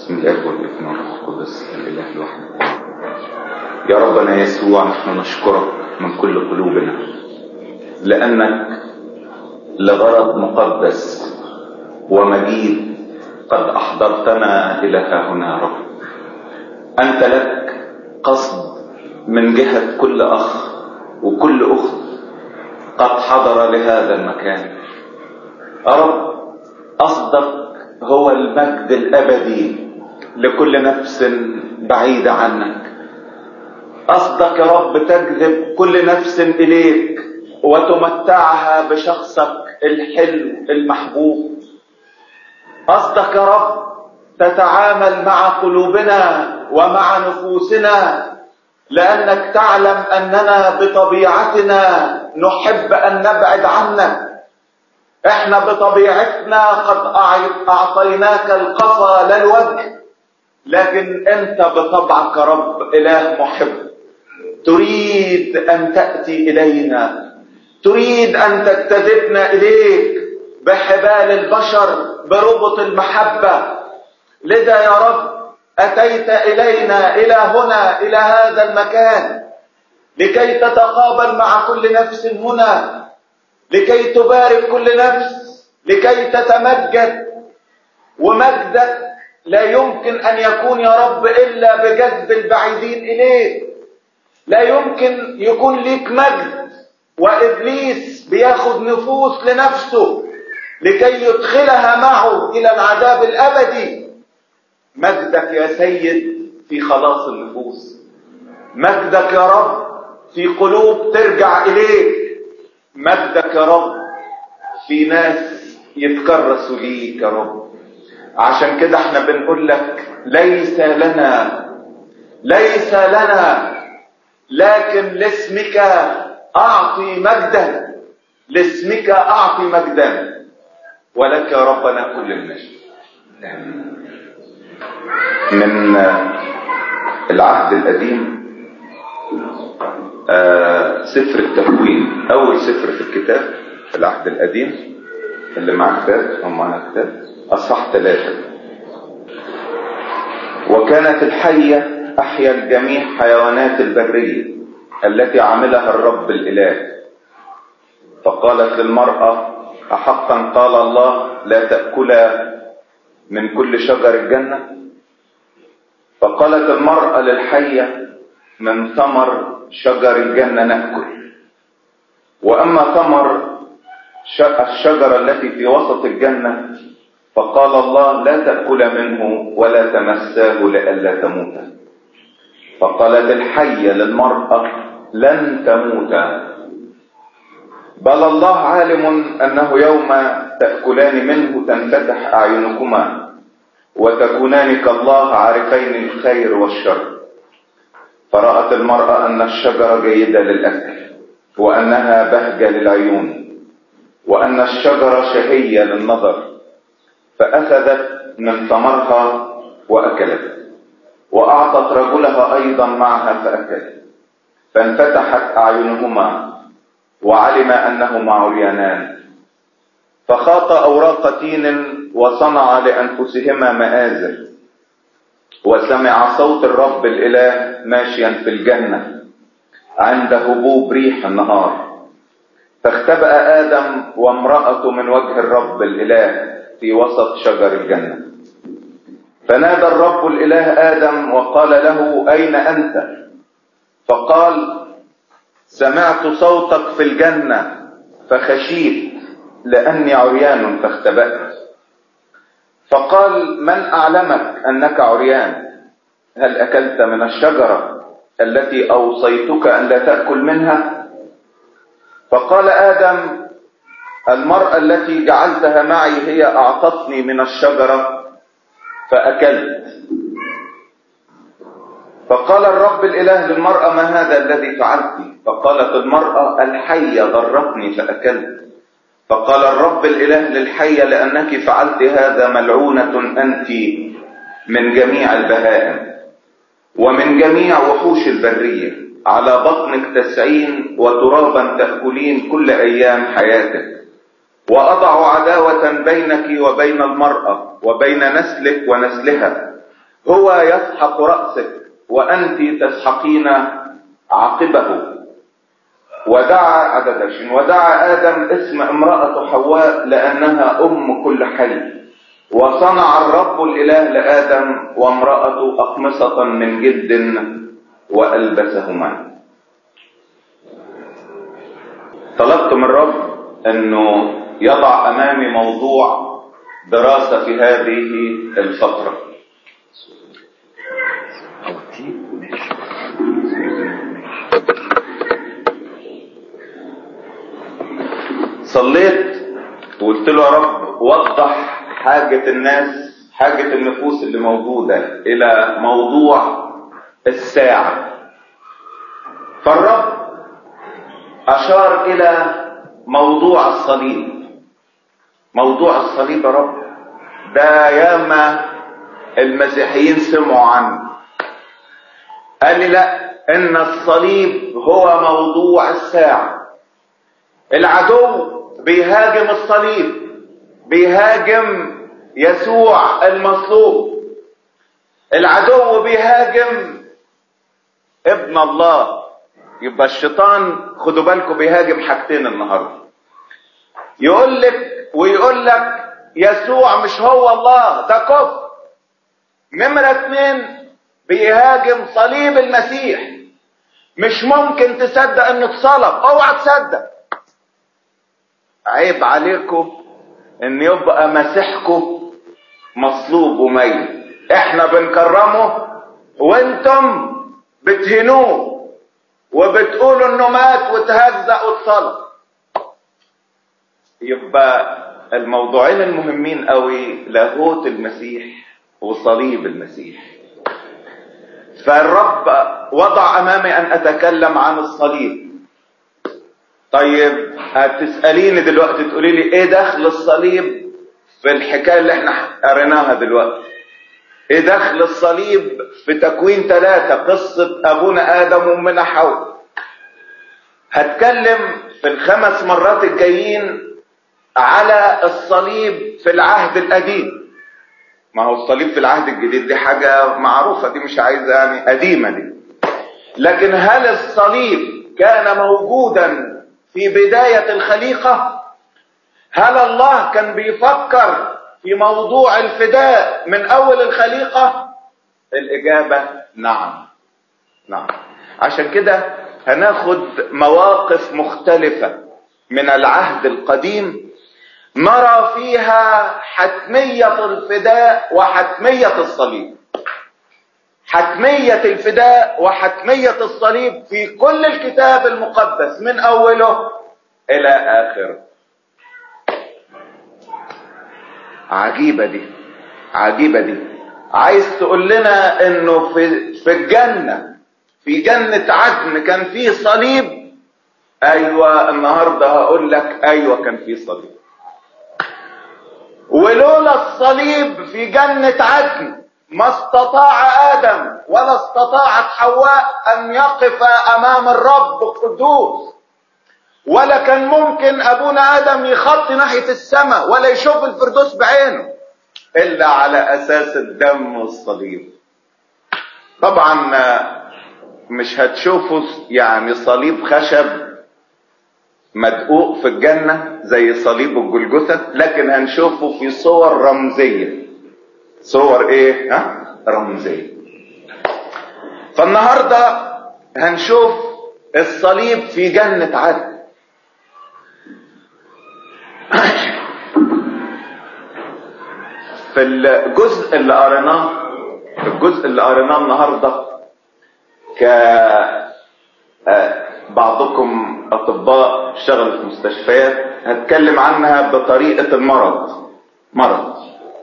بسم الله والابن والروح القدس الاله الواحد يا ربنا يسوع نحن نشكرك من كل قلوبنا لانك لغرض مقدس ومجيد قد احضرتنا الى ها هنا يا رب انت لك قصد من جهه كل اخ وكل اخت قد حضر لهذا المكان يا رب قصدك هو المجد الابدي لكل نفس بعيده عنك قصدك يا رب تجذب كل نفس اليك وتمتعها بشخصك الحلو المحبوب قصدك يا رب تتعامل مع قلوبنا ومع نفوسنا لانك تعلم اننا بطبيعتنا نحب ان نبعد عنك احنا بطبيعتنا قد اعطيناك القفا لا الوجه لكن انت بطبعك يا رب اله محب تريد ان تاتي الينا تريد ان تجتذبنا اليك بحبال البشر بربط المحبه لذا يا رب اتيت الينا الى هنا الى هذا المكان لكي تتقابل مع كل نفس هنا لكي تبارك كل نفس لكي تتمجد ومجدك لا يمكن ان يكون يا رب الا بجذب البعيدين اليك لا يمكن يكون ليك مجد وابليس بياخد نفوس لنفسه لكي يدخلها معه الى العذاب الابدي مجدك يا سيد في خلاص النفوس مجدك يا رب في قلوب ترجع اليك مجدك يا رب في ناس يتكرسوا ليك يا رب عشان كده احنا بنقول لك ليس لنا ليس لنا لكن لاسمك اعطي مجدا لاسمك اعطي مجدا ولك يا ربنا كل المجد من العهد القديم آه سفر التكوين اول سفر في الكتاب في العهد القديم اللي معاه كتاب او معاه كتاب اصحاح ثلاثة وكانت الحية احيا الجميع حيوانات البرية التي عملها الرب الاله فقالت للمرأة احقا قال الله لا تأكلا من كل شجر الجنة فقالت المرأة للحية من ثمر شجر الجنة نأكل وأما ثمر الشجرة التي في وسط الجنة فقال الله لا تأكل منه ولا تمساه لئلا تموت فقالت الحية للمرأة لن تموت بل الله عالم أنه يوم تأكلان منه تنفتح أعينكما وتكونان كالله عارفين الخير والشر فرأت المرأة أن الشجرة جيدة للأكل وأنها بهجة للعيون وأن الشجرة شهية للنظر فأخذت من ثمرها وأكلت وأعطت رجلها أيضا معها فأكل فانفتحت أعينهما وعلم أنهما عريانان فخاط أوراق تين وصنع لأنفسهما مآزر وسمع صوت الرب الإله ماشيا في الجنة عند هبوب ريح النهار فاختبأ آدم وامرأته من وجه الرب الإله في وسط شجر الجنة فنادى الرب الإله آدم وقال له أين أنت فقال سمعت صوتك في الجنة فخشيت لأني عريان فاختبأت فقال من أعلمك أنك عريان هل أكلت من الشجرة التي أوصيتك أن لا تأكل منها فقال آدم المرأة التي جعلتها معي هي أعطتني من الشجرة فأكلت فقال الرب الإله للمرأة ما هذا الذي فعلت فقالت المرأة الحية ضرتني فأكلت فقال الرب الإله للحية لأنك فعلت هذا ملعونة أنت من جميع البهائم ومن جميع وحوش البرية على بطنك تسعين وترابا تأكلين كل أيام حياتك وأضع عداوة بينك وبين المرأة وبين نسلك ونسلها هو يسحق رأسك وأنت تسحقين عقبه ودعا عدد عشرين ودعا آدم اسم امرأة حواء لأنها أم كل حي وصنع الرب الإله لآدم وامرأة أقمصة من جد وألبسهما طلبت من الرب أنه يضع أمامي موضوع دراسة في هذه الفترة صليت وقلت له يا رب وضح حاجة الناس حاجة النفوس اللي موجودة إلى موضوع الساعة فالرب أشار إلى موضوع الصليب موضوع الصليب يا رب ده ياما المسيحيين سمعوا عنه قال لي لا ان الصليب هو موضوع الساعة العدو بيهاجم الصليب بيهاجم يسوع المصلوب العدو بيهاجم ابن الله يبقى الشيطان خدوا بالكم بيهاجم حاجتين النهارده يقول لك ويقول لك يسوع مش هو الله ده كفر نمرة اتنين بيهاجم صليب المسيح مش ممكن تصدق انه اتصلب اوعى تصدق عيب عليكم ان يبقى مسيحكم مصلوب وميت احنا بنكرمه وانتم بتهنوه وبتقولوا انه مات وتهزأ واتصلب يبقى الموضوعين المهمين قوي لاهوت المسيح وصليب المسيح فالرب وضع امامي ان اتكلم عن الصليب طيب هتساليني دلوقتي تقولي لي ايه دخل الصليب في الحكايه اللي احنا قريناها دلوقتي ايه دخل الصليب في تكوين ثلاثة قصة ابونا ادم وامنا حواء هتكلم في الخمس مرات الجايين على الصليب في العهد القديم ما هو الصليب في العهد الجديد دي حاجة معروفة دي مش عايزة يعني قديمة دي لكن هل الصليب كان موجودا في بداية الخليقة هل الله كان بيفكر في موضوع الفداء من اول الخليقة الاجابة نعم نعم عشان كده هناخد مواقف مختلفة من العهد القديم نرى فيها حتمية الفداء وحتمية الصليب حتمية الفداء وحتمية الصليب في كل الكتاب المقدس من أوله إلى آخره عجيبة دي عجيبة دي عايز تقول لنا انه في في الجنة في جنة عدن كان فيه صليب ايوه النهاردة هقول لك ايوه كان فيه صليب ولولا الصليب في جنة عدن ما استطاع ادم ولا استطاعت حواء ان يقف امام الرب قدوس ولا كان ممكن ابونا ادم يخطي ناحية السماء ولا يشوف الفردوس بعينه الا على اساس الدم والصليب طبعا مش هتشوفوا يعني صليب خشب مدقوق في الجنة زي صليب الجلجثة لكن هنشوفه في صور رمزية صور ايه ها رمزية فالنهاردة هنشوف الصليب في جنة عدن في الجزء اللي قريناه في الجزء اللي قريناه النهارده ك بعضكم اطباء اشتغلوا في مستشفيات هتكلم عنها بطريقه المرض مرض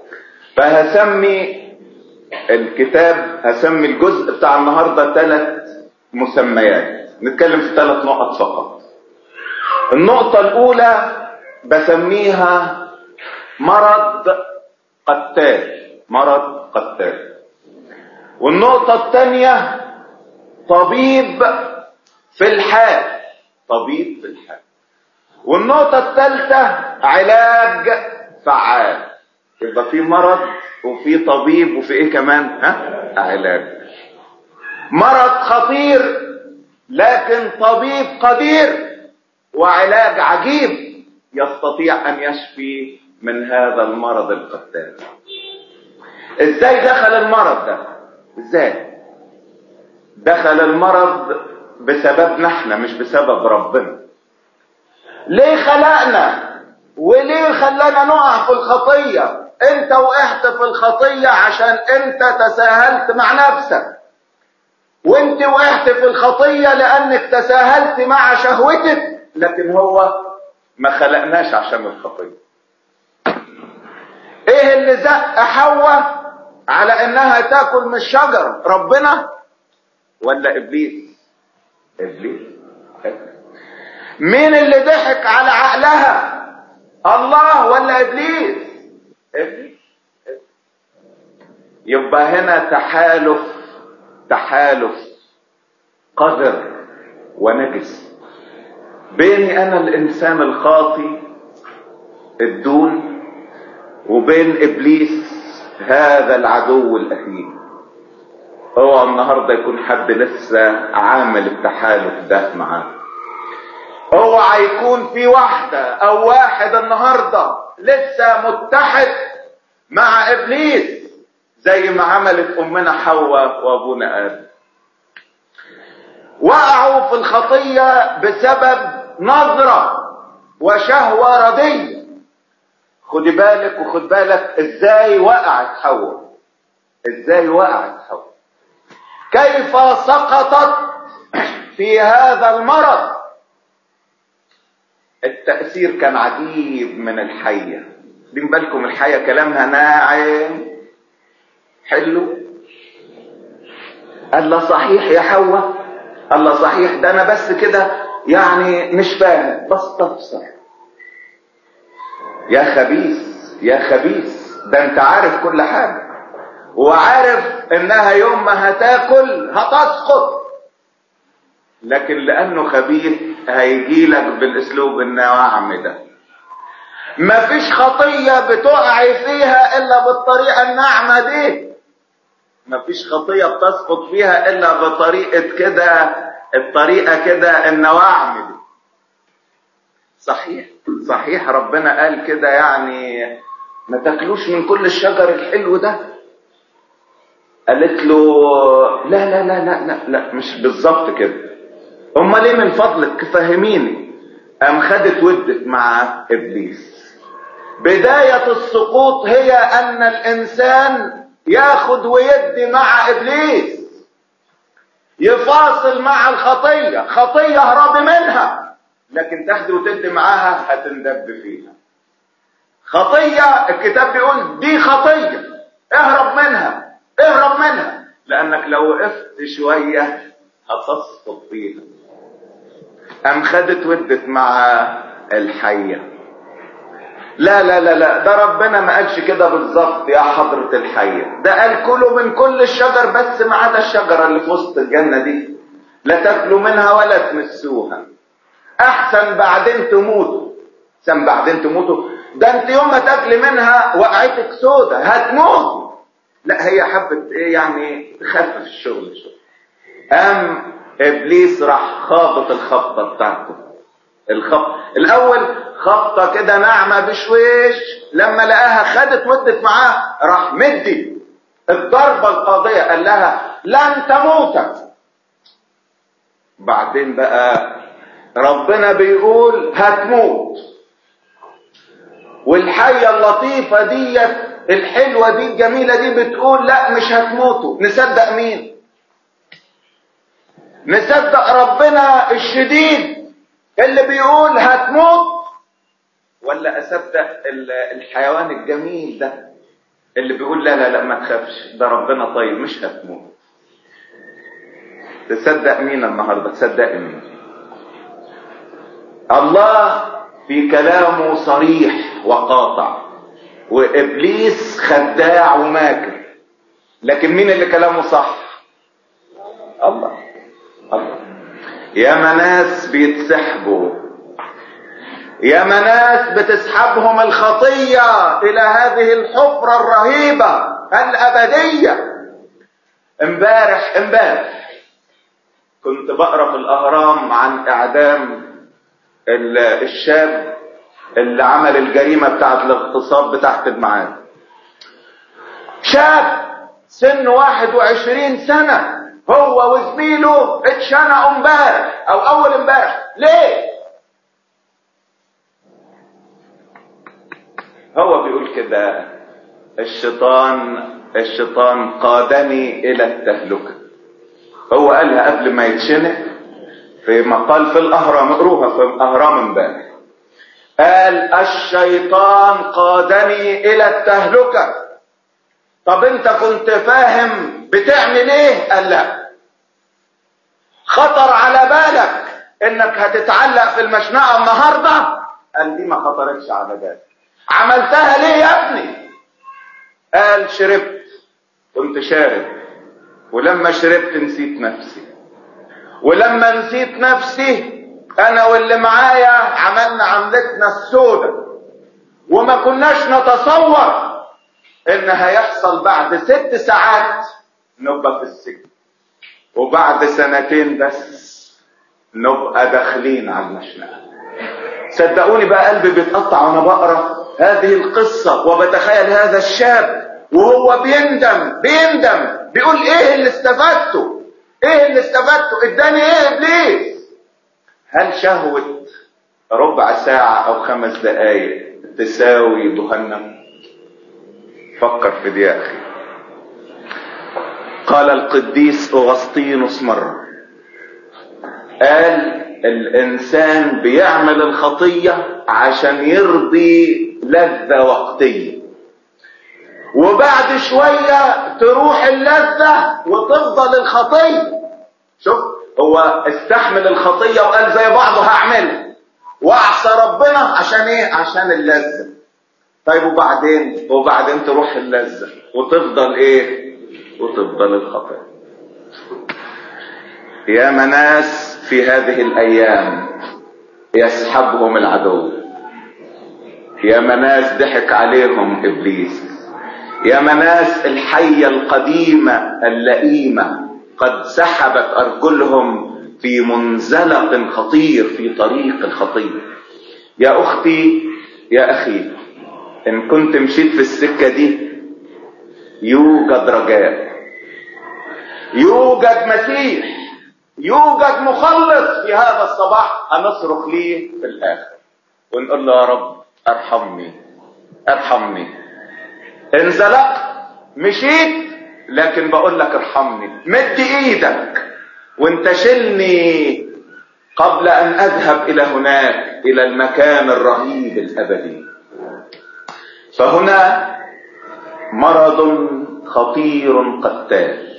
فهسمي الكتاب هسمي الجزء بتاع النهارده ثلاث مسميات نتكلم في ثلاث نقط فقط النقطه الاولى بسميها مرض قتال مرض قتال والنقطة الثانية طبيب في الحال طبيب في الحال والنقطة الثالثة علاج فعال يبقى في مرض وفي طبيب وفي ايه كمان ها علاج مرض خطير لكن طبيب قدير وعلاج عجيب يستطيع ان يشفي من هذا المرض القتال ازاي دخل المرض ده ازاي دخل المرض بسببنا احنا مش بسبب ربنا ليه خلقنا وليه خلانا نقع في الخطية انت وقعت في الخطية عشان انت تساهلت مع نفسك وانت وقعت في الخطية لانك تساهلت مع شهوتك لكن هو ما خلقناش عشان الخطية ايه اللي زق حواء على انها تاكل من الشجرة ربنا ولا ابليس ابليس مين اللي ضحك على عقلها الله ولا ابليس ابليس يبقى هنا تحالف تحالف قذر ونجس بيني انا الانسان الخاطي الدون وبين ابليس هذا العدو الاثيم هو النهارده يكون حد لسه عامل التحالف ده معاه اوعى يكون في واحدة او واحد النهاردة لسه متحد مع ابليس زي ما عملت امنا حواء وابونا ادم وقعوا في الخطية بسبب نظرة وشهوة ردية خدي بالك وخد بالك ازاي وقعت حواء ازاي وقعت حواء كيف سقطت في هذا المرض التأثير كان عجيب من الحية دين بالكم الحية كلامها ناعم حلو قال له صحيح يا حواء قال له صحيح ده انا بس كده يعني مش فاهم بستفسر يا خبيث يا خبيث ده انت عارف كل حاجة وعارف انها يوم ما هتاكل هتسقط لكن لانه خبيث هيجي لك بالاسلوب الناعم ده مفيش خطية بتقعي فيها الا بالطريقة الناعمة دي مفيش خطية بتسقط فيها الا بطريقة كده الطريقة كده النواعم دي صحيح صحيح ربنا قال كده يعني ما تاكلوش من كل الشجر الحلو ده قالت له لا لا لا لا لا, لا مش بالظبط كده امال ليه من فضلك فهميني قام خدت ودت مع ابليس بداية السقوط هي ان الانسان ياخد ويدي مع ابليس يفاصل مع الخطية خطية اهربي منها لكن تاخدي وتدي معاها هتندب فيها خطية الكتاب بيقول دي خطية اهرب منها اهرب منها لانك لو وقفت شوية هتسقط فيها قام خدت ودت مع الحية لا لا لا لا ده ربنا ما قالش كده بالظبط يا حضرة الحية ده قال كلوا من كل الشجر بس ما عدا الشجرة اللي في وسط الجنة دي لا تاكلوا منها ولا تمسوها احسن بعدين تموتوا احسن بعدين تموتوا ده انت يوم ما تاكلي منها وقعتك سودة هتموت لا هي حبت ايه يعني تخفف الشغل شويه قام ابليس راح خابط الخبطه بتاعته الخبط الاول خبطه كده ناعمه بشويش لما لقاها خدت ودت معاه راح مدي الضربه القاضيه قال لها لن تموت بعدين بقى ربنا بيقول هتموت والحية اللطيفة ديت الحلوة دي الجميلة دي بتقول لا مش هتموتوا نصدق مين نصدق ربنا الشديد اللي بيقول هتموت ولا اصدق الحيوان الجميل ده اللي بيقول لا لا لا ما تخافش ده ربنا طيب مش هتموت تصدق مين النهارده تصدق مين الله في كلامه صريح وقاطع وابليس خداع وماكر لكن مين اللي كلامه صح الله الله يا ناس بيتسحبوا يا مناس بتسحبهم الخطية إلى هذه الحفرة الرهيبة الأبدية امبارح امبارح كنت بقرا في الأهرام عن إعدام الشاب اللي عمل الجريمة بتاعت الاغتصاب بتاعت المعاد شاب سن 21 سنة هو وزميله اتشنقوا امبارح او اول امبارح ليه هو بيقول كده الشيطان الشيطان قادني الى التهلكة هو قالها قبل ما يتشنق في مقال في الاهرام اقروها في الاهرام امبارح قال الشيطان قادني الى التهلكة طب انت كنت فاهم بتعمل ايه قال لا خطر على بالك انك هتتعلق في المشنقة النهاردة قال دي ما خطرتش على بالك عملتها ليه يا ابني قال شربت كنت شارب ولما شربت نسيت نفسي ولما نسيت نفسي انا واللي معايا عملنا عملتنا السودة وما كناش نتصور ان هيحصل بعد ست ساعات نبقى في السجن وبعد سنتين بس نبقى داخلين على المشنقة صدقوني بقى قلبي بيتقطع وانا بقرا هذه القصة وبتخيل هذا الشاب وهو بيندم بيندم بيقول ايه اللي استفدته ايه اللي استفدته اداني ايه ابليس هل شهوة ربع ساعة او خمس دقايق تساوي جهنم فكر في دي يا اخي قال القديس اغسطينوس مرة قال الانسان بيعمل الخطية عشان يرضي لذة وقتية وبعد شوية تروح اللذة وتفضل الخطية شوف هو استحمل الخطية وقال زي بعضه هعملها واعصى ربنا عشان ايه عشان اللذة طيب وبعدين وبعدين تروح اللذة وتفضل ايه وتفضل الخطية يا مناس في هذه الايام يسحبهم العدو يا مناس ضحك عليهم ابليس يا مناس الحية القديمة اللئيمة قد سحبت ارجلهم في منزلق خطير في طريق الخطية يا اختي يا اخي ان كنت مشيت في السكة دي يوجد رجاء يوجد مسيح يوجد مخلص في هذا الصباح هنصرخ ليه في الاخر ونقول له يا رب ارحمني ارحمني انزلقت مشيت لكن بقول لك ارحمني مد ايدك وانت شلني قبل ان اذهب الى هناك الى المكان الرهيب الابدي فهنا مرض خطير قتال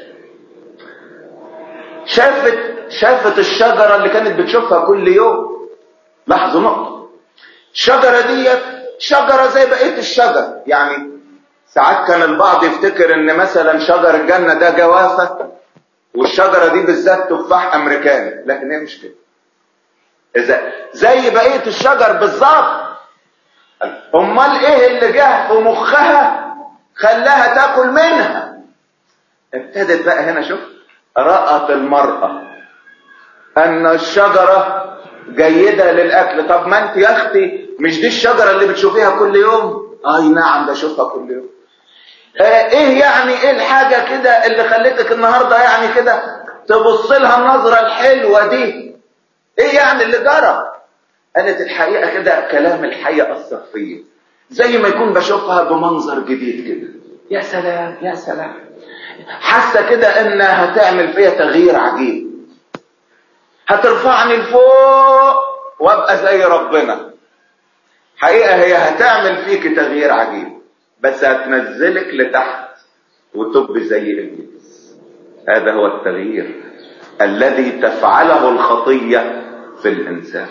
شافت شافت الشجرة اللي كانت بتشوفها كل يوم لاحظوا نقطة الشجرة ديت شجرة زي بقية الشجر يعني ساعات كان البعض يفتكر ان مثلا شجر الجنة ده جوافة والشجرة دي بالذات تفاح امريكاني لكن هي مش كده اذا زي بقية الشجر بالظبط امال ايه اللي جه في مخها خلاها تاكل منها ابتدت بقى هنا شوف رأت المرأة ان الشجرة جيدة للاكل طب ما انت يا اختي مش دي الشجرة اللي بتشوفيها كل يوم اي نعم بشوفها كل يوم آه ايه يعني ايه الحاجة كده اللي خلتك النهاردة يعني كده تبص لها النظرة الحلوة دي ايه يعني اللي جرى قالت الحقيقة كده كلام الحي أثر فيا زي ما يكون بشوفها بمنظر جديد كده يا سلام يا سلام حاسة كده انها هتعمل فيا تغيير عجيب هترفعني لفوق وابقى زي ربنا حقيقة هي هتعمل فيك تغيير عجيب بس هتنزلك لتحت وتب زي ابليس هذا هو التغيير الذي تفعله الخطية في الانسان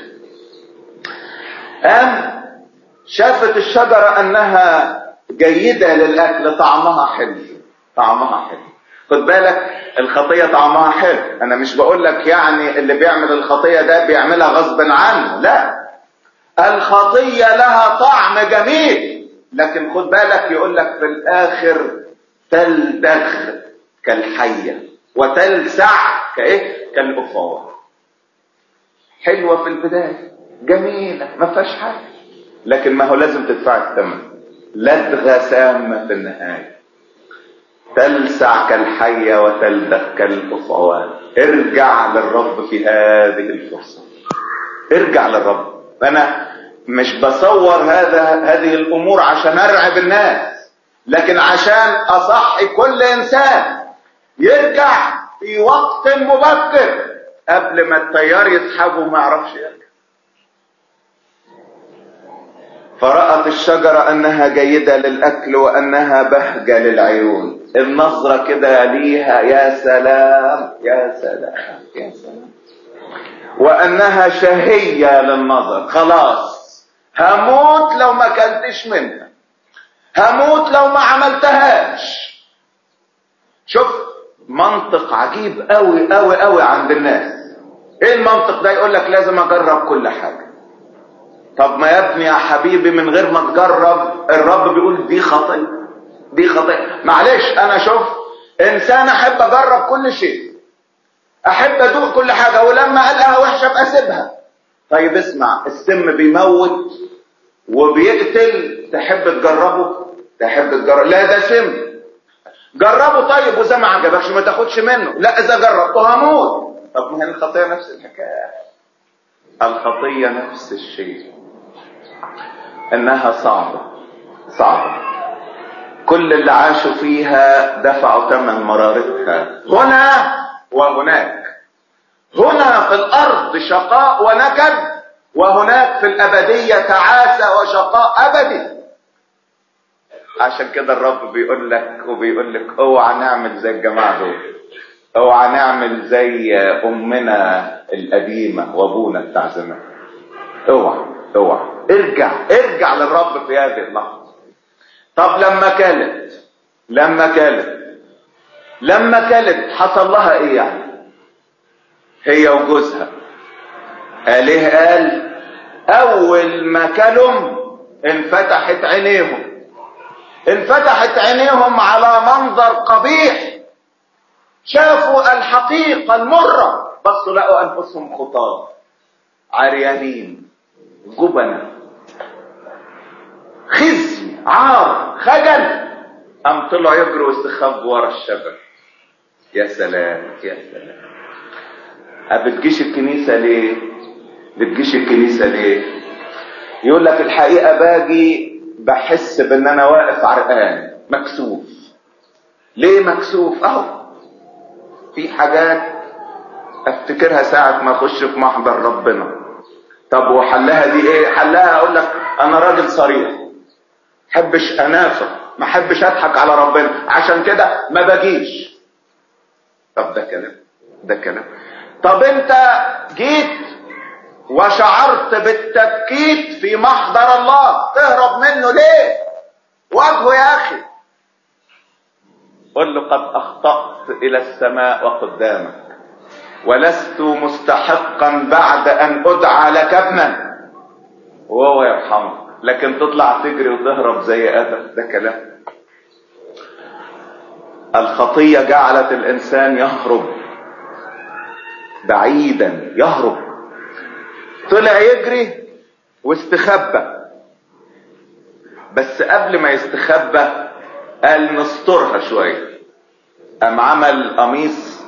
قام شافت الشجرة انها جيدة للاكل طعمها حلو طعمها حلو خد بالك الخطية طعمها حلو انا مش بقول لك يعني اللي بيعمل الخطية ده بيعملها غصب عنه لا الخطية لها طعم جميل لكن خد بالك يقول لك في الاخر تلدغ كالحية وتلسع كايه كالأفوار حلوة في البداية جميلة ما فيهاش حاجة لكن ما هو لازم تدفع الثمن لدغة سامة في النهاية تلسع كالحية وتلدغ كالأفوان ارجع للرب في هذه الفرصة ارجع للرب انا مش بصور هذا هذه الامور عشان ارعب الناس لكن عشان اصحي كل انسان يرجع في وقت مبكر قبل ما التيار يسحبه وما يعرفش يرجع فرأت الشجرة أنها جيدة للأكل وأنها بهجة للعيون النظرة كده ليها يا سلام يا سلام يا سلام وأنها شهية للنظر خلاص هموت لو ما كلتش منها هموت لو ما عملتهاش شوف منطق عجيب قوي قوي قوي عند الناس ايه المنطق ده يقول لك لازم اجرب كل حاجه طب ما يا ابني يا حبيبي من غير ما تجرب الرب بيقول دي خطيه دي خطيه معلش انا شوف انسان احب اجرب كل شيء احب ادوق كل حاجه ولما القاها وحشه ابقى اسيبها طيب اسمع السم بيموت وبيقتل تحب تجربه تحب تجرب لا ده سم جربه طيب واذا ما عجبكش ما تاخدش منه لا اذا جربته هموت طب ما هي الخطيه نفس الحكايه الخطيه نفس الشيء انها صعبه صعبه كل اللي عاشوا فيها دفعوا ثمن مرارتها هنا وهناك هنا في الارض شقاء ونكد وهناك في الابديه تعاسه وشقاء ابدي عشان كده الرب بيقول لك وبيقول لك اوعى نعمل زي الجماعه دول اوعى نعمل زي امنا القديمه وابونا بتاع زمان اوعى اوعى ارجع ارجع للرب في هذه اللحظه طب لما كلت لما كلت لما كلت حصل لها ايه يعني هي وجوزها قال ايه قال اول ما كلم انفتحت عينيهم انفتحت عينيهم على منظر قبيح شافوا الحقيقة المرة بصوا لقوا انفسهم خطاب عريانين جبنة خزي عار خجل قام طلعوا يجروا واستخبوا ورا الشجر يا سلام يا سلام بتجيش الكنيسة ليه بتجيش الكنيسة ليه يقول لك الحقيقة باجي بحس بان انا واقف عرقان مكسوف ليه مكسوف اهو في حاجات افتكرها ساعة ما اخش في محضر ربنا طب وحلها دي ايه حلها اقول لك انا راجل صريح حبش انافق ما حبش اضحك على ربنا عشان كده ما باجيش طب ده كلام ده كلام طب انت جيت وشعرت بالتبكيت في محضر الله تهرب منه ليه واجهه يا اخي قل له قد اخطأت الى السماء وقدامك ولست مستحقا بعد ان ادعى لك ابنا وهو يرحمك لكن تطلع تجري وتهرب زي ادم ده كلام الخطيه جعلت الانسان يهرب بعيدا يهرب طلع يجري واستخبى بس قبل ما يستخبى قال نسترها شويه قام عمل قميص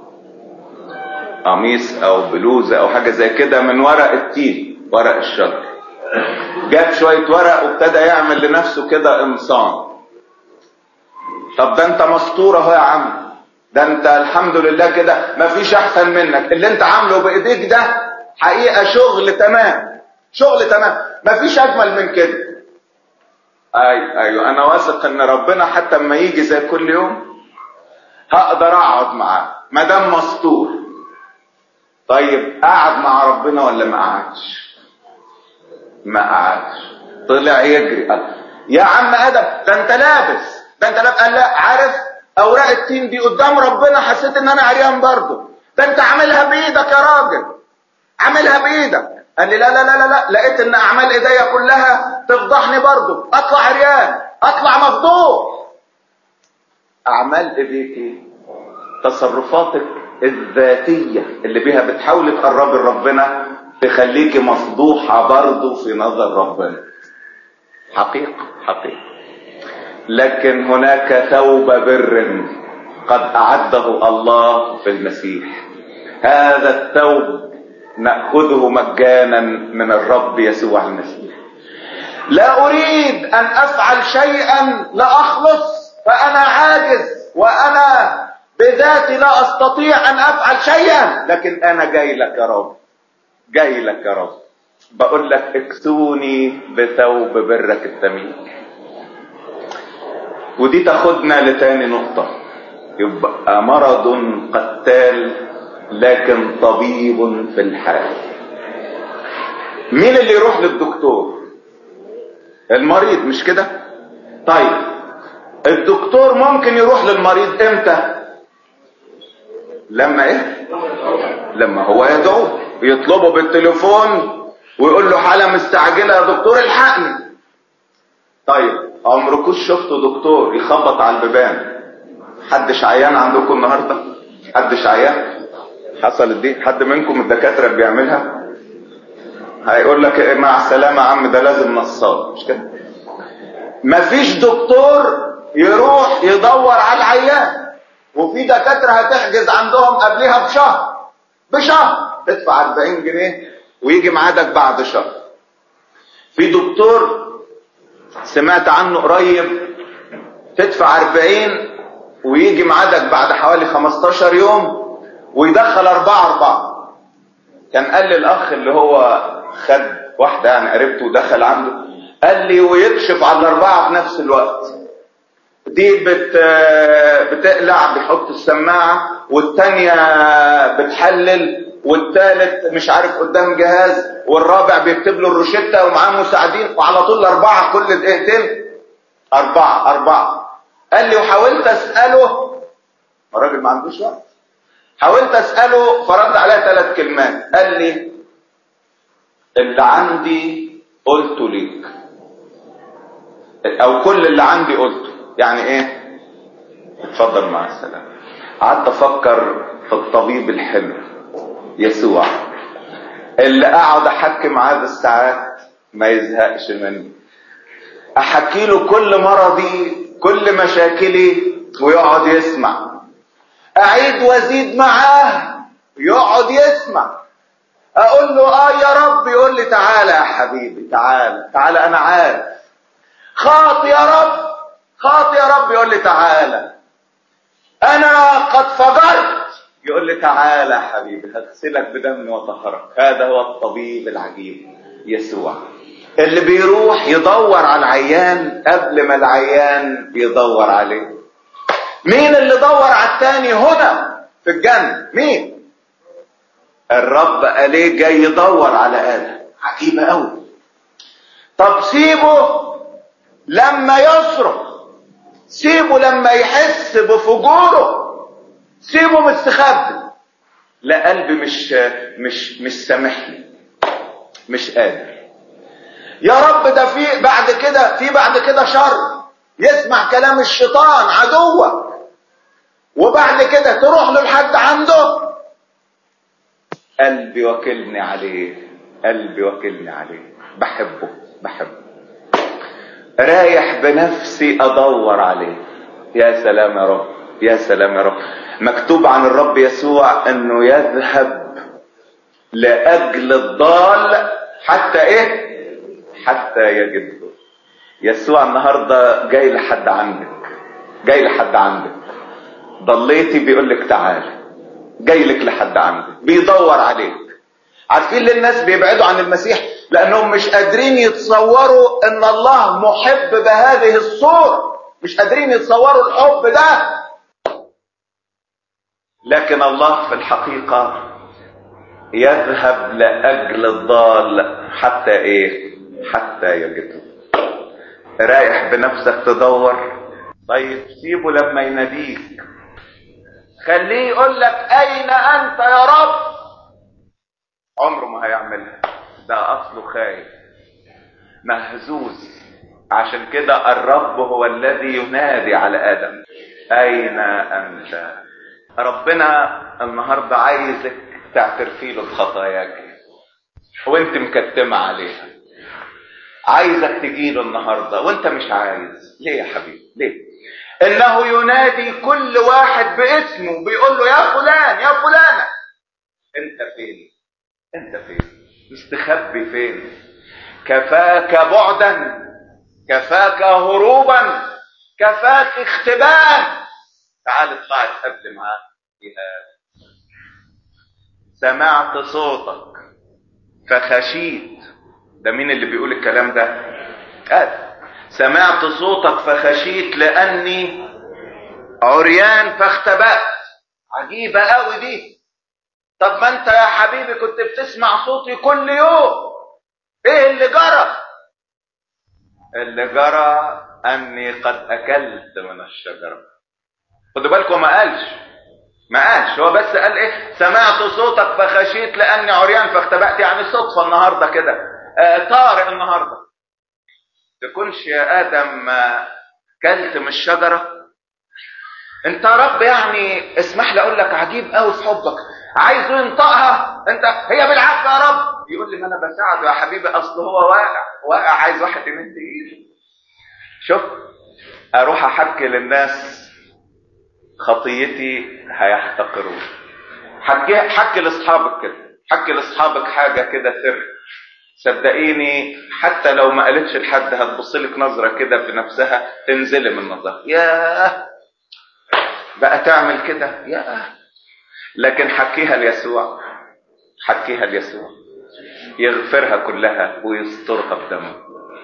قميص او بلوزه او حاجه زي كده من ورق التين ورق الشجر جاب شويه ورق وابتدى يعمل لنفسه كده قمصان طب ده انت مستور اهو يا عم ده انت الحمد لله كده مفيش احسن منك اللي انت عامله بايديك ده حقيقه شغل تمام شغل تمام مفيش اجمل من كده اي ايوه انا واثق ان ربنا حتى اما يجي زي كل يوم هقدر اقعد معاه ما دام مستور طيب قعد مع ربنا ولا ما قعدش ما قعدش طلع يجري قال يا عم ادم ده انت لابس ده انت لابس قال لا عارف اوراق التين دي قدام ربنا حسيت ان انا عريان برضه ده انت عاملها بايدك يا راجل عاملها بايدك قال لي لا لا لا لا, لا. لقيت ان اعمال ايديا كلها تفضحني برضو اطلع عريان اطلع مفضوح اعمال ايديك تصرفاتك الذاتية اللي بيها بتحاولي تقربي لربنا تخليكي مفضوحة برضه في نظر ربنا حقيقة حقيقة لكن هناك ثوب بر قد أعده الله في المسيح هذا الثوب نأخذه مجانا من الرب يسوع المسيح لا أريد أن أفعل شيئا لأخلص فأنا عاجز وأنا بذاتي لا أستطيع أن أفعل شيئا لكن أنا جاي لك يا رب جاي لك يا رب بقول لك اكسوني بثوب برك الثمين ودي تاخدنا لتاني نقطة يبقى مرض قتال لكن طبيب في الحال مين اللي يروح للدكتور المريض مش كده طيب الدكتور ممكن يروح للمريض امتى لما ايه لما هو يدعوه يطلبه بالتليفون ويقول له حالة مستعجلة يا دكتور الحقني طيب عمركوش شفتوا دكتور يخبط على البيبان حدش عيان عندكم النهاردة حدش عيان حصلت دي حد منكم الدكاترة بيعملها هيقول لك إيه مع السلامة يا عم ده لازم نصاب مش كده مفيش دكتور يروح يدور على العيان وفي دكاترة هتحجز عندهم قبلها بشهر بشهر تدفع 40 جنيه ويجي ميعادك بعد شهر في دكتور سمعت عنه قريب تدفع 40 ويجي ميعادك بعد حوالي 15 يوم ويدخل أربعة أربعة كان قال لي الأخ اللي هو خد واحدة يعني قريبته ودخل عنده قال لي ويكشف على الأربعة في نفس الوقت دي بت بتقلع بيحط السماعة والتانية بتحلل والتالت مش عارف قدام جهاز والرابع بيكتب له الروشتة ومعاه مساعدين وعلى طول أربعة كل دقيقتين أربعة أربعة قال لي وحاولت أسأله الراجل ما عندوش وقت حاولت أسأله فرد عليا ثلاث كلمات قال لي اللي عندي قلته ليك أو كل اللي عندي قلته يعني ايه اتفضل مع السلامة قعدت افكر في الطبيب الحلو يسوع اللي اقعد احكي معاه بالساعات ما يزهقش مني احكي له كل مرضي كل مشاكلي ويقعد يسمع اعيد وازيد معاه يقعد يسمع اقول له اه يا رب يقول لي تعالى يا حبيبي تعالى تعالى انا عارف خاط يا رب خاط يا رب يقول لي تعالى انا قد فجرت يقول لي تعالى يا حبيبي هغسلك بدم وطهرك هذا هو الطبيب العجيب يسوع اللي بيروح يدور على العيان قبل ما العيان يدور عليه مين اللي دور على التاني هنا في الجنة مين الرب قاليه جاي يدور على آدم عجيبة قوي طب سيبه لما يصرخ سيبه لما يحس بفجوره سيبه مستخبي لا قلبي مش مش مش سامحني مش قادر يا رب ده في بعد كده في بعد كده شر يسمع كلام الشيطان عدوك وبعد كده تروح له لحد عنده قلبي وكلني عليه قلبي وكلني عليه بحبه بحبه رايح بنفسي ادور عليه يا سلام يا رب يا سلام يا رب مكتوب عن الرب يسوع انه يذهب لاجل الضال حتى ايه حتى يجده يسوع النهارده جاي لحد عندك جاي لحد عندك ضليتي بيقول لك تعالى جاي لك لحد عندك بيدور عليك عارفين ليه الناس بيبعدوا عن المسيح لانهم مش قادرين يتصوروا ان الله محب بهذه الصورة مش قادرين يتصوروا الحب ده لكن الله في الحقيقة يذهب لأجل الضال حتى ايه حتى يجده رايح بنفسك تدور طيب سيبه لما يناديك خليه يقول لك اين انت يا رب عمره ما هيعملها ده اصله خايف مهزوز عشان كده الرب هو الذي ينادي على ادم اين انت ربنا النهارده عايزك تعترفي له بخطاياك وانت مكتمه عليها عايزك تجيله النهارده وانت مش عايز ليه يا حبيبي ليه انه ينادي كل واحد باسمه بيقول له يا فلان يا فلانه انت فين انت فين مستخبي فين كفاك بعدا كفاك هروبا كفاك اختبان تعال اطلع اتقابل معاه يا سمعت صوتك فخشيت ده مين اللي بيقول الكلام ده قال سمعت صوتك فخشيت لاني عريان فاختبأت عجيبة قوي دي طب ما انت يا حبيبي كنت بتسمع صوتي كل يوم ايه اللي جرى اللي جرى اني قد اكلت من الشجرة خدوا بالكم ما قالش ما قالش هو بس قال ايه سمعت صوتك فخشيت لاني عريان فاختبأت يعني صدفة النهاردة كده آه طارئ النهاردة تكونش يا ادم كلت من الشجرة انت يا رب يعني اسمح لي اقول لك عجيب قوي في حبك عايزه ينطقها انت هي بالعافيه يا رب يقول لي ما انا بساعده يا حبيبي اصل هو واقع واقع عايز واحد يمد ايده شوف اروح احكي للناس خطيتي هيحتقرون حكي حكي لاصحابك كده حكي لاصحابك حاجه كده سر صدقيني حتى لو ما قالتش لحد هتبص لك نظره كده بنفسها تنزلي من نظرها ياه بقى تعمل كده ياه لكن حكيها ليسوع حكيها ليسوع يغفرها كلها ويسترها بدمه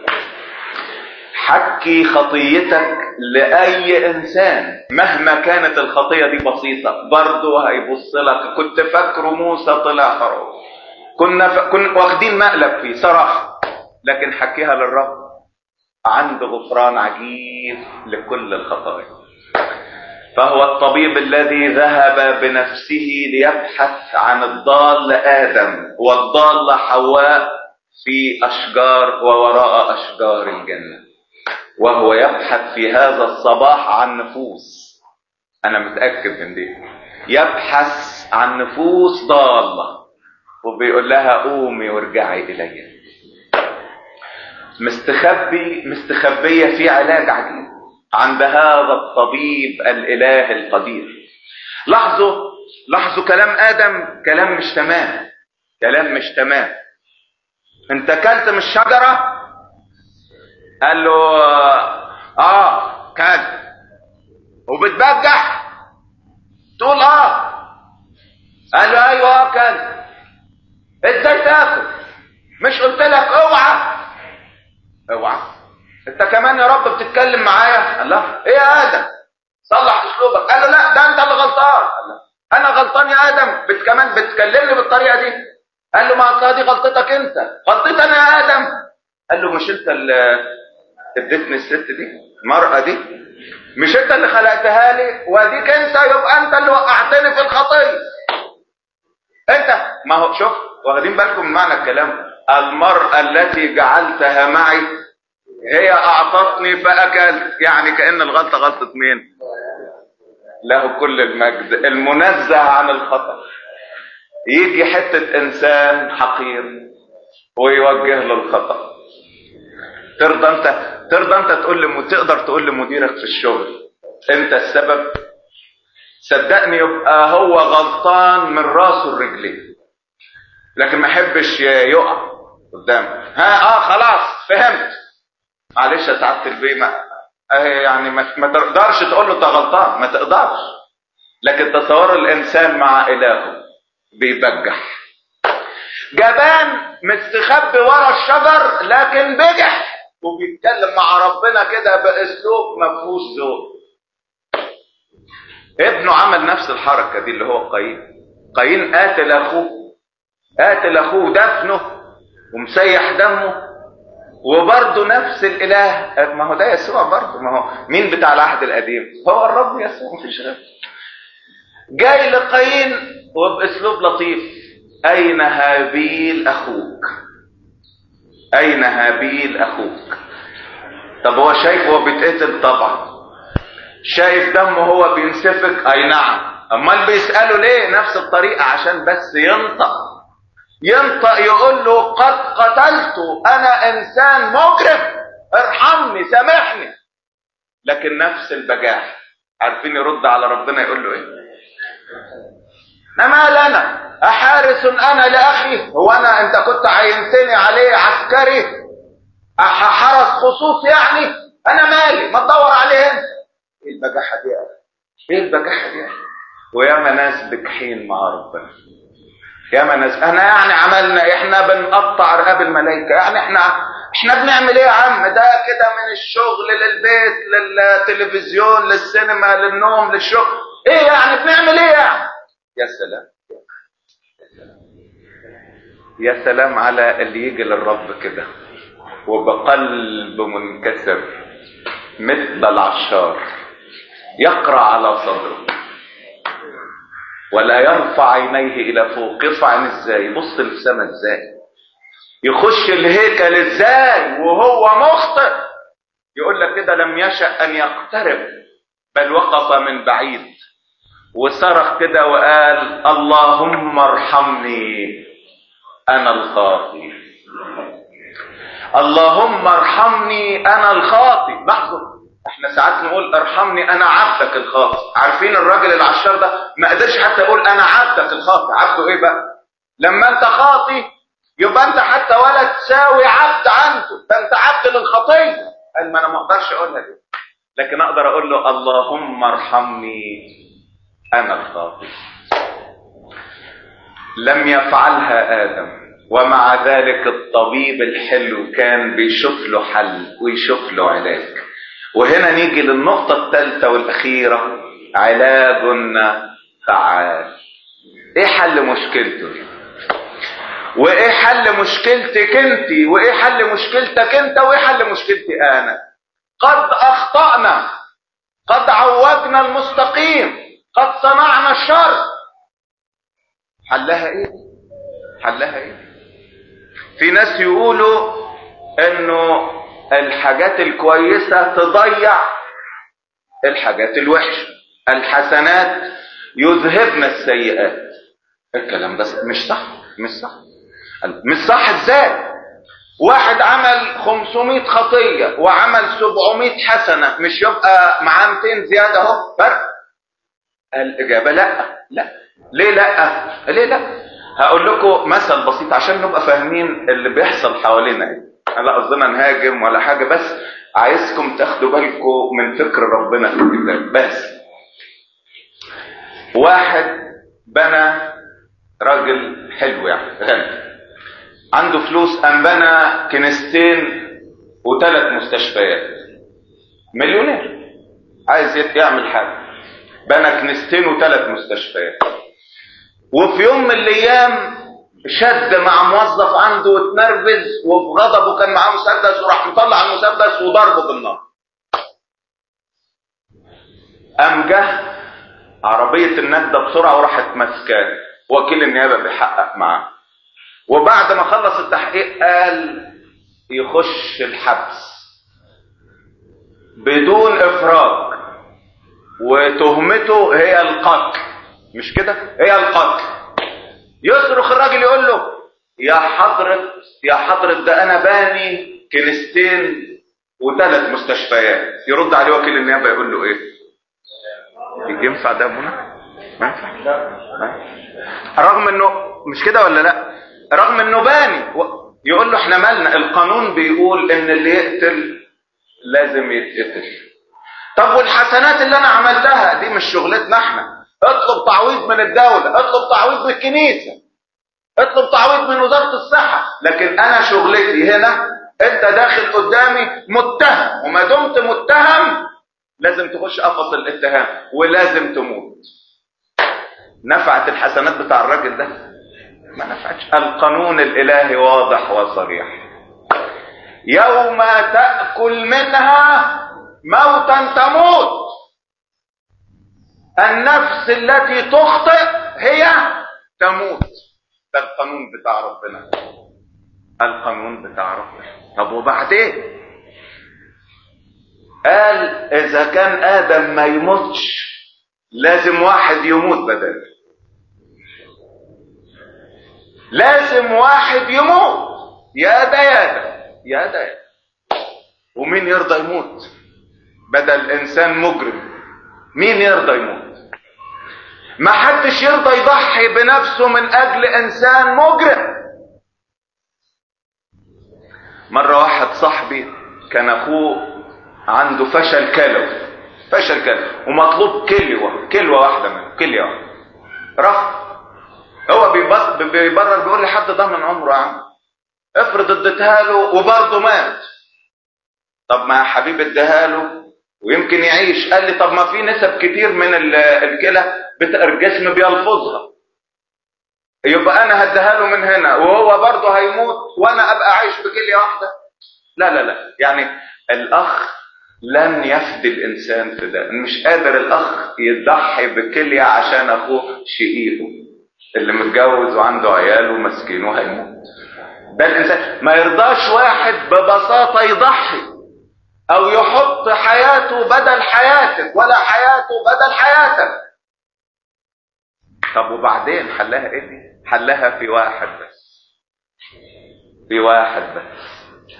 حكي خطيتك لأي إنسان مهما كانت الخطية دي بسيطة برضه هيبص لك كنت فاكره موسى طلع فرعون كنا ف... كنا واخدين مقلب فيه صراحة لكن حكيها للرب عنده غفران عجيب لكل الخطايا فهو الطبيب الذي ذهب بنفسه ليبحث عن الضال آدم والضال حواء في أشجار ووراء أشجار الجنة وهو يبحث في هذا الصباح عن نفوس أنا متأكد من دي يبحث عن نفوس ضالة وبيقول لها قومي وارجعي إلي مستخبي مستخبية في علاج عجيب عند هذا الطبيب الاله القدير لاحظوا لاحظوا كلام ادم كلام مش تمام كلام مش تمام انت اكلت من الشجره قال له اه كل وبتبجح تقول اه قال له ايوه كل ازاي تاكل مش قلت لك اوعى اوعى انت كمان يا رب بتتكلم معايا الله ايه يا ادم صلح اسلوبك قال له لا ده انت اللي غلطان الله انا غلطان يا ادم بت كمان بتكلمني بالطريقه دي قال له ما اصل دي غلطتك انت غلطتي انا يا ادم قال له مش انت اللي اديتني الست دي المرأة دي مش انت اللي خلقتها لي واديك انت يبقى انت اللي وقعتني في الخطيه انت ما هو شوف واخدين بالكم من معنى الكلام المرأة التي جعلتها معي هي اعطتني فاكلت يعني كان الغلطه غلطه مين له كل المجد المنزه عن الخطا يجي حته انسان حقير ويوجه له الخطا ترضى انت ترضى انت تقول لم... تقدر تقول لمديرك في الشغل انت السبب صدقني يبقى هو غلطان من راسه لرجليه لكن ما يحبش يقع قدامه ها اه خلاص فهمت معلش يا سعاده البيه ما يعني ما, ما تقدرش تقول له انت غلطان ما تقدرش لكن تصور الانسان مع الهه بيبجح جبان مستخبي ورا الشجر لكن بجح وبيتكلم مع ربنا كده باسلوب ما فيهوش ذوق ابنه عمل نفس الحركه دي اللي هو قايين قايين قاتل اخوه قاتل اخوه دفنه ومسيح دمه وبرضه نفس الاله ما هو ده يسوع برضه ما هو مين بتاع العهد القديم هو الرب يسوع مفيش غيره جاي لقايين وباسلوب لطيف اين هابيل اخوك اين هابيل اخوك طب هو شايف هو بيتقتل طبعا شايف دمه هو بينسفك اي نعم امال بيسأله ليه نفس الطريقة عشان بس ينطق ينطق يقول له قد قتلت انا انسان مجرم ارحمني سامحني لكن نفس البجاح عارفين يرد على ربنا يقول له ايه ما لنا احارس انا لاخي هو انا انت كنت عينتني عليه عسكري حرس خصوص يعني انا مالي ما تدور عليه انت ايه البجاحه دي ايه البجاحه دي وياما ناس بجحين مع ربنا ياما ناس احنا يعني عملنا احنا بنقطع رقاب الملائكه يعني احنا احنا بنعمل ايه يا عم ده كده من الشغل للبيت للتلفزيون للسينما للنوم للشغل ايه يعني بنعمل ايه يعني يا سلام يا سلام على اللي يجي للرب كده وبقلب منكسر مثل العشار يقرا على صدره ولا يرفع عينيه الى فوق يرفع عينيه ازاي يبص للسماء ازاي يخش الهيكل ازاي وهو مخطئ يقول لك كده لم يشأ ان يقترب بل وقف من بعيد وصرخ كده وقال اللهم ارحمني انا الخاطي اللهم ارحمني انا الخاطي لحظه احنا ساعات نقول ارحمني انا عبدك الخاطي عارفين الراجل العشار ده ما قدرش حتى يقول انا عبدك الخاطي عبده ايه بقى لما انت خاطي يبقى انت حتى ولا تساوي عبد عنده ده انت عبد للخطيه قال ما انا ما اقدرش اقولها دي لكن اقدر اقول له اللهم ارحمني انا الخاطي لم يفعلها ادم ومع ذلك الطبيب الحلو كان بيشوف له حل ويشوف له علاج وهنا نيجي للنقطة الثالثة والأخيرة علاج فعال ايه حل مشكلته دي وايه حل مشكلتك انت وايه حل مشكلتك انت وايه حل مشكلتي انا قد اخطأنا قد عوجنا المستقيم قد صنعنا الشر حلها ايه حلها ايه في ناس يقولوا انه الحاجات الكويسة تضيع الحاجات الوحشة الحسنات يذهبن السيئات الكلام ده مش صح مش صح مش صح ازاي واحد عمل 500 خطية وعمل 700 حسنة مش يبقى معاه 200 زيادة اهو فرق الإجابة لا لا ليه لا ليه لا هقول لكم مثل بسيط عشان نبقى فاهمين اللي بيحصل حوالينا ايه لا قصدنا نهاجم ولا حاجة بس عايزكم تاخدوا بالكم من فكر ربنا في الكتاب بس واحد بنى راجل حلو يعني غني عنده فلوس قام بنى كنيستين وثلاث مستشفيات مليونير عايز يعمل حاجة بنى كنيستين وثلاث مستشفيات وفي يوم من الايام شد مع موظف عنده واتنرفز وفي غضبه كان معاه مسدس وراح مطلع المسدس وضربه بالنار قام جه عربية الندة بسرعة وراحت ماسكاه وكيل النيابة بيحقق معاه وبعد ما خلص التحقيق قال يخش الحبس بدون افراج وتهمته هي القتل مش كده هي القتل يصرخ الراجل يقول له يا حضرة يا حضرة ده انا باني كنيستين وثلاث مستشفيات يرد عليه وكيل النيابه يقول له ايه ينفع ده منى ما ينفع رغم انه مش كده ولا لا رغم انه باني يقول له احنا مالنا القانون بيقول ان اللي يقتل لازم يتقتل طب والحسنات اللي انا عملتها دي مش شغلتنا احنا اطلب تعويض من الدولة اطلب تعويض من الكنيسة اطلب تعويض من وزارة الصحة لكن انا شغلتي هنا انت داخل قدامي متهم وما دمت متهم لازم تخش قفص الاتهام ولازم تموت نفعت الحسنات بتاع الراجل ده ما نفعتش القانون الالهي واضح وصريح يوم تأكل منها موتا تموت النفس التي تخطئ هي تموت ده القانون بتاع ربنا القانون بتاع ربنا طب وبعدين قال اذا كان ادم ما يموتش لازم واحد يموت بداله لازم واحد يموت يا ده يا ده يا ده يا ده ومين يرضى يموت بدل انسان مجرم مين يرضى يموت ما حدش يرضى يضحي بنفسه من اجل انسان مجرم مرة واحد صاحبي كان اخوه عنده فشل كلوي فشل كلوي ومطلوب كلوة كلوة واحدة منه كلية واحدة رفض هو بيبرر بيقول لي حد ضمن عمره يا عم افرض اديتها له وبرضه مات طب ما يا حبيبي اديها له ويمكن يعيش قال لي طب ما في نسب كتير من الكلى الجسم بيلفظها يبقى انا هديها له من هنا وهو برضه هيموت وانا ابقى عايش بكليه واحده لا لا لا يعني الاخ لن يفدي الانسان فداء مش قادر الاخ يضحي بكليه عشان اخوه شقيقه اللي متجوز وعنده عيال ومسكين وهيموت ده الانسان ما يرضاش واحد ببساطه يضحي او يحط حياته بدل حياتك ولا حياته بدل حياتك طب وبعدين حلها ايه دي حلها في واحد بس في واحد بس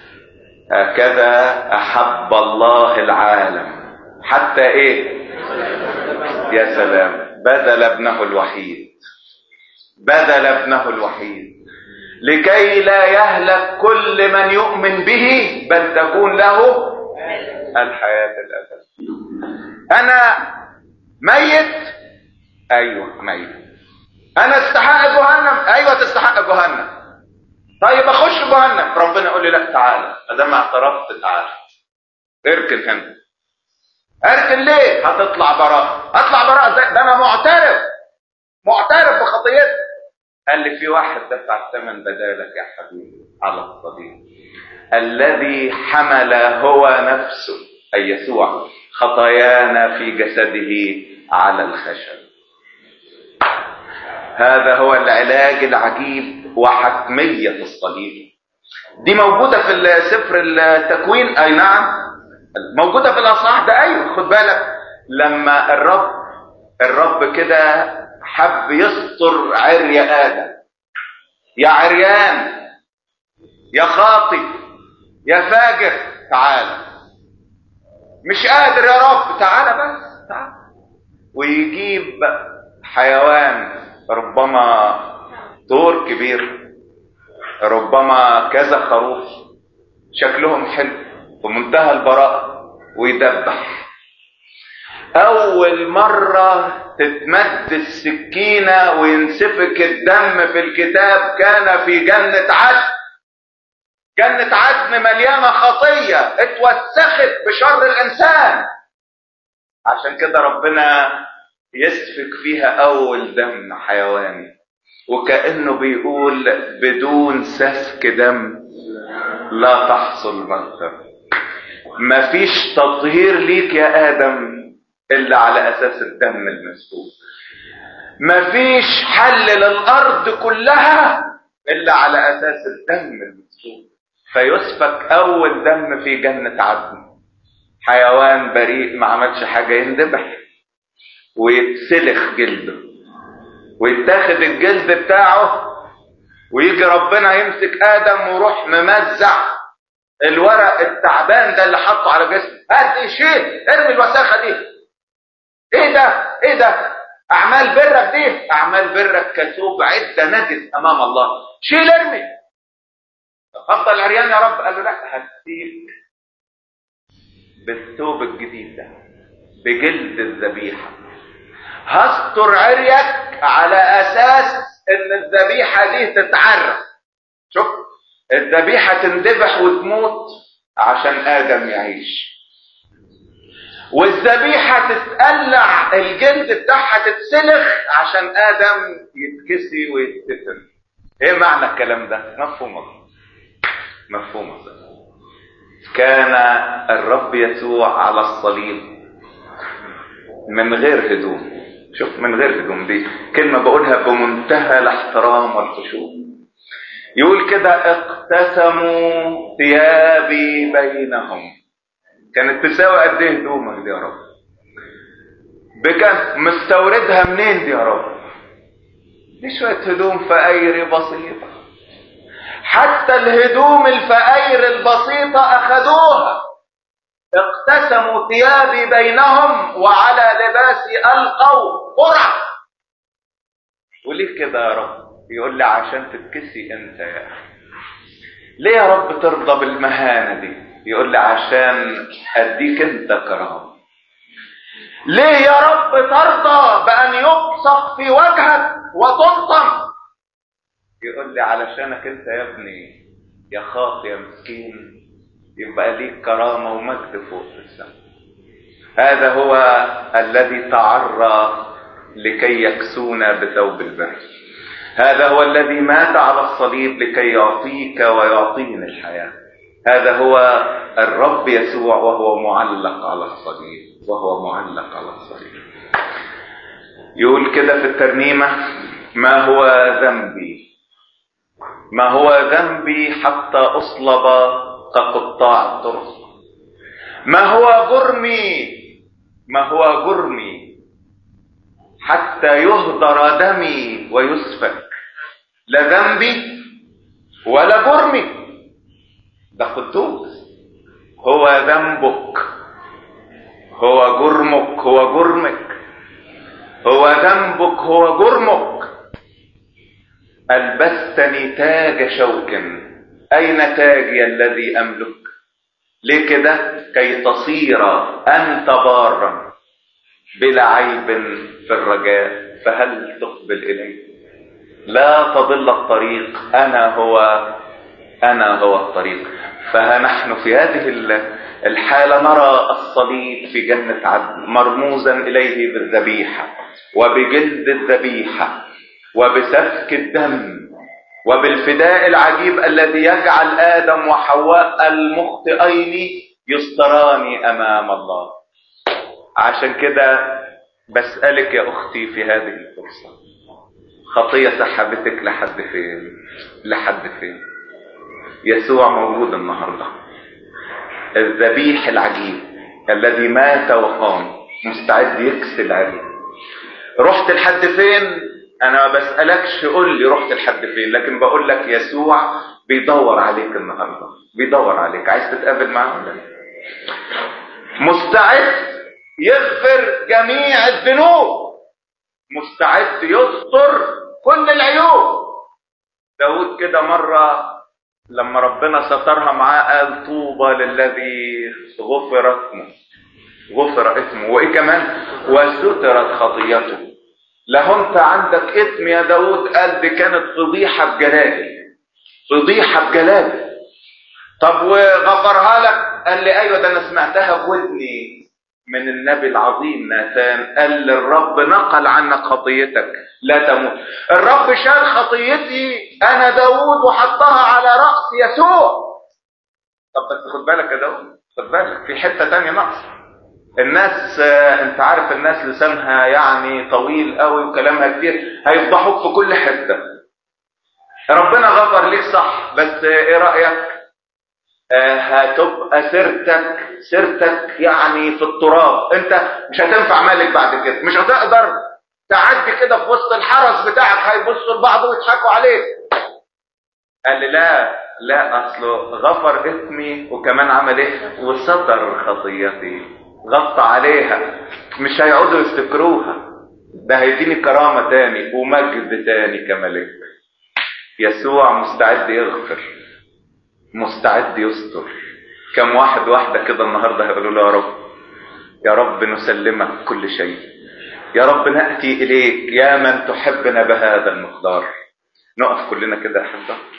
هكذا احب الله العالم حتى ايه يا سلام بذل ابنه الوحيد بذل ابنه الوحيد لكي لا يهلك كل من يؤمن به بل تكون له الحياة الأبدية أنا ميت أيوة ميت أنا استحق جهنم أيوة تستحق جهنم طيب أخش جهنم ربنا يقول لي لا تعالى ما ما اعترفت تعالى اركن هنا اركن ليه هتطلع براءة اطلع براءة ده انا معترف معترف بخطيئتي قال لي في واحد دفع الثمن بدالك يا حبيبي على الصليب الذي حمل هو نفسه أي يسوع خطايانا في جسده على الخشب هذا هو العلاج العجيب وحتمية الصليب دي موجودة في سفر التكوين أي نعم موجودة في الأصحاح ده أيوة خد بالك لما الرب الرب كده حب يستر عري آدم يا عريان يا خاطي يا فاجر تعال مش قادر يا رب تعال بس تعال ويجيب حيوان ربما طور كبير ربما كذا خروف شكلهم حلو ومنتهى البراءة ويدبح أول مرة تتمد السكينة وينسفك الدم في الكتاب كان في جنة عدن جنة عدن مليانة خطية اتوسخت بشر الإنسان عشان كده ربنا يسفك فيها أول دم حيواني وكأنه بيقول بدون سفك دم لا تحصل مغفرة مفيش تطهير ليك يا آدم إلا على أساس الدم المسفوك مفيش حل للأرض كلها إلا على أساس الدم المسفوك فيسفك أول دم في جنة عدن حيوان بريء ما عملش حاجة يندبح ويتسلخ جلده ويتاخد الجلد بتاعه ويجي ربنا يمسك آدم ويروح ممزع الورق التعبان ده اللي حطه على جسمه هات شيل ارمي الوساخة دي ايه ده ايه ده اعمال برك دي اعمال برك كثوب عدة نجس امام الله شيل ارمي افضل عريان يا رب قال له لا هديك بالثوب الجديد ده بجلد الذبيحه هستر عريك على اساس ان الذبيحه دي تتعرف شوف الذبيحه تندبح وتموت عشان ادم يعيش والذبيحه تتقلع الجلد بتاعها تتسلخ عشان ادم يتكسي ويتدفن ايه معنى الكلام ده مفهوم مفهوم كان الرب يسوع على الصليب من غير هدوم شوف من غير هدوم دي كلمة بقولها بمنتهى الاحترام والخشوع يقول كده اقتسموا ثيابي بينهم كانت تساوي قد ايه هدومك دي يا رب بكم مستوردها منين دي يا رب دي شوية هدوم فقاير بسيطة حتى الهدوم الفقاير البسيطة أخذوها اقتسموا ثيابي بينهم وعلى لباسي ألقوا قرع وليه كده يا رب يقول لي عشان تتكسي انت يا اخي ليه يا رب ترضى بالمهانة دي يقول لي عشان اديك انت كرامة ليه يا رب ترضى بان يبصق في وجهك وتلطم يقول لي علشانك انت يا ابني يا خاطي يا مسكين يبقى ليك كرامة ومجد فوق في السماء هذا هو الذي تعرى لكي يكسونا بثوب البر هذا هو الذي مات على الصليب لكي يعطيك ويعطيني الحياة هذا هو الرب يسوع وهو معلق على الصليب وهو معلق على الصليب يقول كده في الترنيمة ما هو ذنبي ما هو ذنبي حتى أصلب كقطاع الطرق ما هو جرمي ما هو جرمي حتى يهدر دمي ويسفك لا ذنبي ولا جرمي ده قدوس هو ذنبك هو جرمك هو جرمك هو ذنبك هو جرمك ألبستني تاج شوك أين تاجي الذي أملك ليه كده كي تصير أنت بارا بلا عيب في الرجاء فهل تقبل إلي لا تضل الطريق أنا هو أنا هو الطريق فنحن في هذه الحالة نرى الصليب في جنة عدن مرموزا إليه بالذبيحة وبجلد الذبيحة وبسفك الدم وبالفداء العجيب الذي يجعل آدم وحواء المخطئين يستران أمام الله عشان كده بسألك يا أختي في هذه الفرصة خطية سحبتك لحد فين لحد فين يسوع موجود النهاردة الذبيح العجيب الذي مات وقام مستعد يكسي العري رحت لحد فين انا ما بسألكش قول لي رحت لحد فين لكن بقول لك يسوع بيدور عليك النهارده بيدور عليك عايز تتقابل معاه ولا مستعد يغفر جميع الذنوب مستعد يستر كل العيوب داود كده مرة لما ربنا سترها معاه قال طوبى للذي غفر اسمه غفر اسمه وايه كمان وسترت خطيته له انت عندك اسم يا داود قال دي كانت فضيحة بجلالي فضيحة بجلالي طب وغفرها لك قال لي ايوه ده انا سمعتها بودني من النبي العظيم ناتان قال الرب نقل عنك خطيتك لا تموت الرب شال خطيتي انا داود وحطها على رأس يسوع طب بس خد بالك يا داود خد بالك في حتة تانية نقص الناس انت عارف الناس لسانها يعني طويل قوي وكلامها كتير هيفضحوك في كل حتة ربنا غفر ليك صح بس ايه رأيك هتبقى سيرتك سيرتك يعني في التراب انت مش هتنفع ملك بعد كده مش هتقدر تعدي كده في وسط الحرس بتاعك هيبصوا لبعض ويضحكوا عليك قال لي لا لا اصله غفر اسمي وكمان عمل ايه وستر خطيتي غطى عليها مش هيقعدوا يفتكروها ده هيديني كرامة تاني ومجد تاني كملك يسوع مستعد يغفر مستعد يستر كم واحد واحدة كده النهاردة هيقولوا له يا رب يا رب نسلمك كل شيء يا رب نأتي إليك يا من تحبنا بهذا المقدار نقف كلنا كده يا حبة